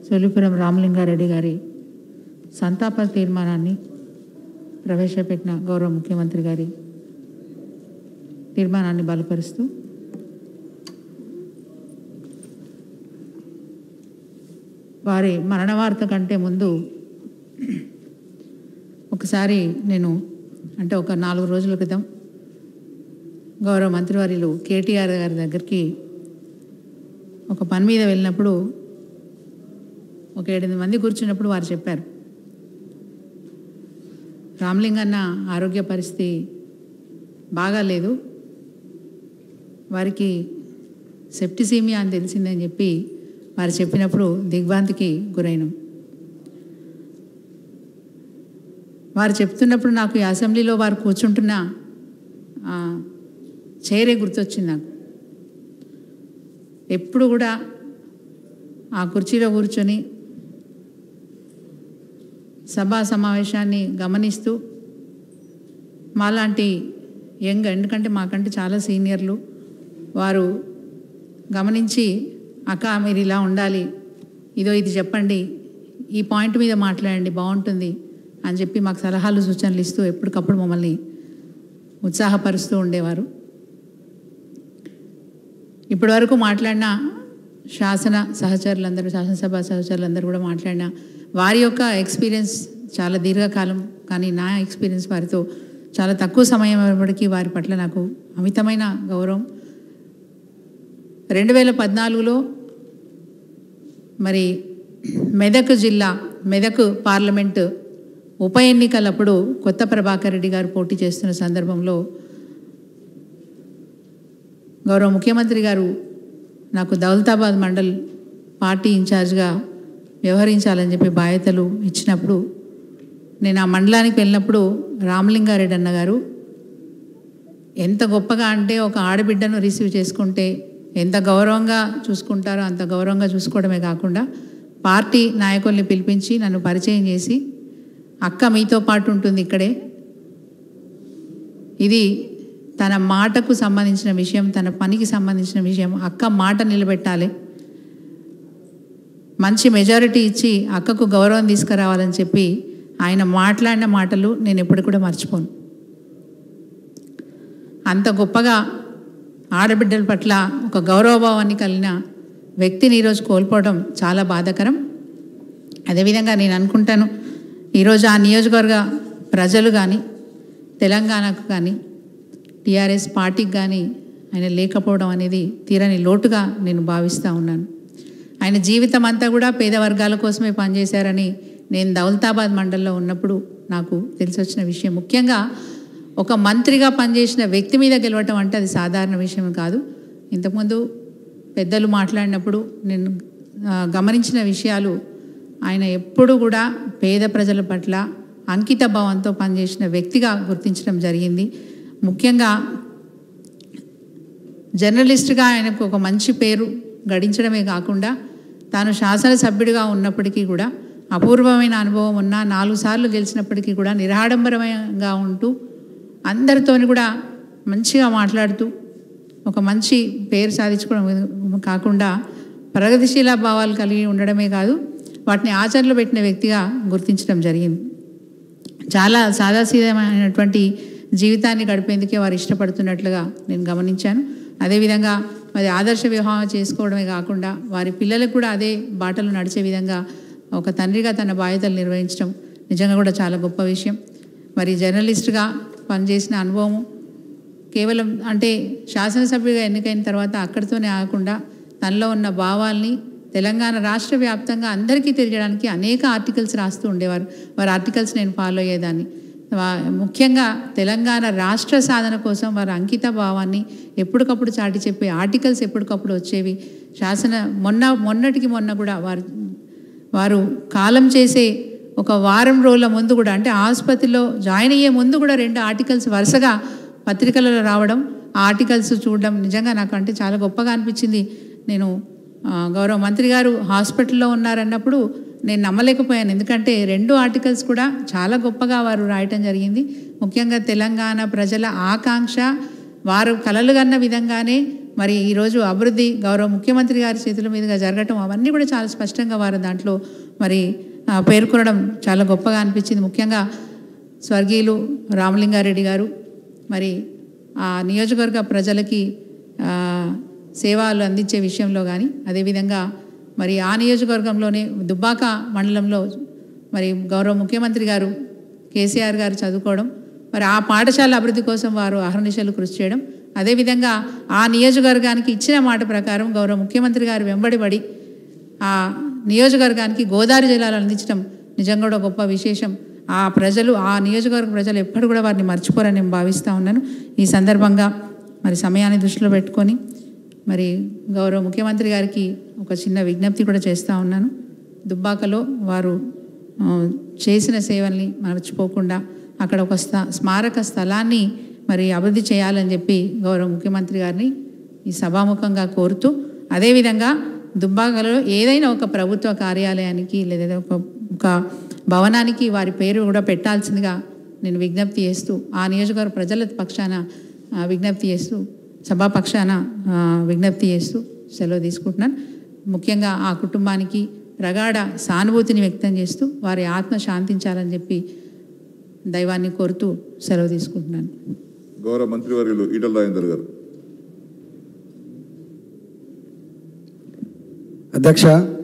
సొలిపురం రామలింగారెడ్డి గారి సంతాప తీర్మానాన్ని ప్రవేశపెట్టిన గౌరవ ముఖ్యమంత్రి గారి తీర్మానాన్ని బలపరుస్తూ వారి మరణ వార్త కంటే ముందు ఒకసారి నేను అంటే ఒక నాలుగు రోజుల క్రితం గౌరవ మంత్రివర్యులు కేటీఆర్ గారి దగ్గరికి ఒక పని మీద వెళ్ళినప్పుడు ఒక ఏడెనిమిది మంది కూర్చున్నప్పుడు వారు చెప్పారు రామలింగన్న ఆరోగ్య పరిస్థితి బాగాలేదు వారికి సెప్టిసీమియా అని తెలిసిందని చెప్పి వారు చెప్పినప్పుడు దిగ్భ్రాంతికి గురైనాం వారు చెప్తున్నప్పుడు నాకు ఈ అసెంబ్లీలో వారు కూర్చుంటున్న ఆ, చైరే గుర్తొచ్చింది నాకు ఎప్పుడు కూడా ఆ కుర్చీలో కూర్చొని సభా సమావేశాన్ని గమనిస్తూ మాలాంటి యంగ్ ఎందుకంటే మాకంటే చాలా సీనియర్లు వారు గమనించి అక్క మీరు ఇలా ఉండాలి ఇదో ఇది చెప్పండి ఈ పాయింట్ మీద మాట్లాడండి బాగుంటుంది అని చెప్పి మాకు సలహాలు సూచనలు ఇస్తూ ఎప్పటికప్పుడు మమ్మల్ని ఉత్సాహపరుస్తూ ఉండేవారు ఇప్పటి వరకు మాట్లాడిన శాసన సహచరులందరూ శాసనసభ సహచరులందరూ కూడా మాట్లాడిన వారి యొక్క ఎక్స్పీరియన్స్ చాలా దీర్ఘకాలం కానీ నా ఎక్స్పీరియన్స్ వారితో చాలా తక్కువ సమయం అయినప్పటికీ వారి పట్ల నాకు అమితమైన గౌరవం రెండు వేల పద్నాలుగులో మరి మెదక్ జిల్లా మెదక్ పార్లమెంటు ఉప ఎన్నికలప్పుడు కొత్త ప్రభాకర్ రెడ్డి గారు పోటీ చేస్తున్న సందర్భంలో గౌరవ ముఖ్యమంత్రి గారు నాకు దౌలతాబాద్ మండల్ పార్టీ ఇన్ఛార్జ్గా వ్యవహరించాలని చెప్పి బాధ్యతలు ఇచ్చినప్పుడు నేను ఆ మండలానికి వెళ్ళినప్పుడు రామలింగారెడ్డి అన్న గారు ఎంత గొప్పగా అంటే ఒక ఆడబిడ్డను రిసీవ్ చేసుకుంటే ఎంత గౌరవంగా చూసుకుంటారో అంత గౌరవంగా చూసుకోవడమే కాకుండా పార్టీ నాయకుల్ని పిలిపించి నన్ను పరిచయం చేసి అక్క మీతో పాటు ఉంటుంది ఇక్కడే ఇది తన మాటకు సంబంధించిన విషయం తన పనికి సంబంధించిన విషయం అక్క మాట నిలబెట్టాలి మంచి మెజారిటీ ఇచ్చి అక్కకు గౌరవం తీసుకురావాలని చెప్పి ఆయన మాట్లాడిన మాటలు నేను ఎప్పుడు కూడా మర్చిపోను అంత గొప్పగా ఆడబిడ్డల పట్ల ఒక గౌరవభావాన్ని కలిగిన వ్యక్తిని ఈరోజు కోల్పోవడం చాలా బాధాకరం అదేవిధంగా నేను అనుకుంటాను ఈరోజు ఆ నియోజకవర్గ ప్రజలు కానీ తెలంగాణకు కానీ టీఆర్ఎస్ పార్టీకి కానీ ఆయన లేకపోవడం అనేది తీరని లోటుగా నేను భావిస్తూ ఉన్నాను ఆయన జీవితం అంతా కూడా పేద వర్గాల కోసమే పనిచేశారని నేను దౌలతాబాద్ మండలంలో ఉన్నప్పుడు నాకు తెలిసి వచ్చిన విషయం ముఖ్యంగా ఒక మంత్రిగా పనిచేసిన వ్యక్తి మీద గెలవటం అంటే అది సాధారణ విషయం కాదు ఇంతకుముందు పెద్దలు మాట్లాడినప్పుడు నేను ఆ, గమనించిన విషయాలు ఆయన ఎప్పుడు కూడా పేద ప్రజల పట్ల అంకిత భావంతో పనిచేసిన వ్యక్తిగా గుర్తించడం జరిగింది ముఖ్యంగా జర్నలిస్ట్గా ఆయనకు ఒక మంచి పేరు గడించడమే కాకుండా తాను శాసనసభ్యుడిగా ఉన్నప్పటికీ కూడా అపూర్వమైన అనుభవం ఉన్న నాలుగు సార్లు గెలిచినప్పటికీ కూడా నిరాడంబరంగా ఉంటూ అందరితోని కూడా మంచిగా మాట్లాడుతూ ఒక మంచి పేరు సాధించుకోవడం కాకుండా ప్రగతిశీల భావాలు కలిగి ఉండడమే కాదు వాటిని ఆచరణలో పెట్టిన వ్యక్తిగా గుర్తించడం జరిగింది చాలా సాదాసీదమైనటువంటి జీవితాన్ని గడిపేందుకే వారు ఇష్టపడుతున్నట్లుగా నేను గమనించాను అదేవిధంగా మరి ఆదర్శ వివాహం చేసుకోవడమే కాకుండా వారి పిల్లలకు కూడా అదే బాటలు నడిచే విధంగా ఒక తండ్రిగా తన బాధ్యతలు నిర్వహించడం నిజంగా కూడా చాలా గొప్ప విషయం మరి జర్నలిస్ట్గా పనిచేసిన అనుభవము కేవలం అంటే శాసనసభ్యుగా ఎన్నికైన తర్వాత అక్కడితోనే ఆగకుండా తనలో ఉన్న భావాల్ని తెలంగాణ రాష్ట్ర వ్యాప్తంగా అందరికీ తెలియడానికి అనేక ఆర్టికల్స్ రాస్తూ ఉండేవారు వారి ఆర్టికల్స్ నేను ఫాలో అయ్యేదాన్ని వా- ముఖ్యంగా తెలంగాణ రాష్ట్ర సాధన కోసం వారి అంకిత భావాన్ని ఎప్పటికప్పుడు చాటి చెప్పే ఆర్టికల్స్ ఎప్పటికప్పుడు వచ్చేవి శాసన మొన్న మొన్నటికి మొన్న కూడా వారు వారు కాలం చేసే ఒక వారం రోజుల ముందు కూడా అంటే ఆసుపత్రిలో జాయిన్ అయ్యే ముందు కూడా రెండు ఆర్టికల్స్ వరుసగా పత్రికలలో రావడం ఆ ఆర్టికల్స్ చూడడం నిజంగా నాకు అంటే చాలా గొప్పగా అనిపించింది నేను ఆ, గౌరవ మంత్రి గారు హాస్పిటల్లో ఉన్నారన్నప్పుడు నేను నమ్మలేకపోయాను ఎందుకంటే రెండు ఆర్టికల్స్ కూడా చాలా గొప్పగా వారు రాయటం జరిగింది ముఖ్యంగా తెలంగాణ ప్రజల ఆకాంక్ష వారు కలలు కన్న విధంగానే మరి ఈరోజు అభివృద్ధి గౌరవ ముఖ్యమంత్రి గారి చేతుల మీదుగా జరగటం అవన్నీ కూడా చాలా స్పష్టంగా వారు దాంట్లో మరి ఆ, పేర్కొనడం చాలా గొప్పగా అనిపించింది ముఖ్యంగా స్వర్గీయులు రామలింగారెడ్డి గారు మరి ఆ నియోజకవర్గ ప్రజలకి ఆ, సేవలు అందించే విషయంలో కానీ అదేవిధంగా మరి ఆ నియోజకవర్గంలోనే దుబ్బాక మండలంలో మరి గౌరవ ముఖ్యమంత్రి గారు కేసీఆర్ గారు చదువుకోవడం మరి ఆ పాఠశాల అభివృద్ధి కోసం వారు అహర్నిశలు కృషి చేయడం అదేవిధంగా ఆ నియోజకవర్గానికి ఇచ్చిన మాట ప్రకారం గౌరవ ముఖ్యమంత్రి గారు వెంబడిపడి ఆ నియోజకవర్గానికి గోదావరి జిల్లాలు అందించడం నిజంగా కూడా గొప్ప విశేషం ఆ ప్రజలు ఆ నియోజకవర్గ ప్రజలు ఎప్పుడు కూడా వారిని మర్చిపోరని నేను భావిస్తూ ఉన్నాను ఈ సందర్భంగా మరి సమయాన్ని దృష్టిలో పెట్టుకొని మరి గౌరవ ముఖ్యమంత్రి గారికి ఒక చిన్న విజ్ఞప్తి కూడా చేస్తూ ఉన్నాను దుబ్బాకలో వారు ఆ, చేసిన సేవల్ని మర్చిపోకుండా అక్కడ ఒక స్థ స్మారక స్థలాన్ని మరి అభివృద్ధి చేయాలని చెప్పి గౌరవ ముఖ్యమంత్రి గారిని ఈ సభాముఖంగా కోరుతూ అదేవిధంగా దుబ్బాకలో ఏదైనా ఒక ప్రభుత్వ కార్యాలయానికి లేదా ఒక ఒక భవనానికి వారి పేరు కూడా పెట్టాల్సిందిగా నేను విజ్ఞప్తి చేస్తూ ఆ నియోజకవర్గ ప్రజల పక్షాన ఆ, విజ్ఞప్తి చేస్తూ సభాపక్షాన ఆ, విజ్ఞప్తి చేస్తూ సెలవు తీసుకుంటున్నాను ముఖ్యంగా ఆ కుటుంబానికి ప్రగాఢ సానుభూతిని వ్యక్తం చేస్తూ వారి ఆత్మ శాంతించాలని చెప్పి దైవాన్ని కోరుతూ సెలవు తీసుకుంటున్నాను గౌరవ మంత్రివర్యులు ఈటల రాజేందర్ గారు అధ్యక్ష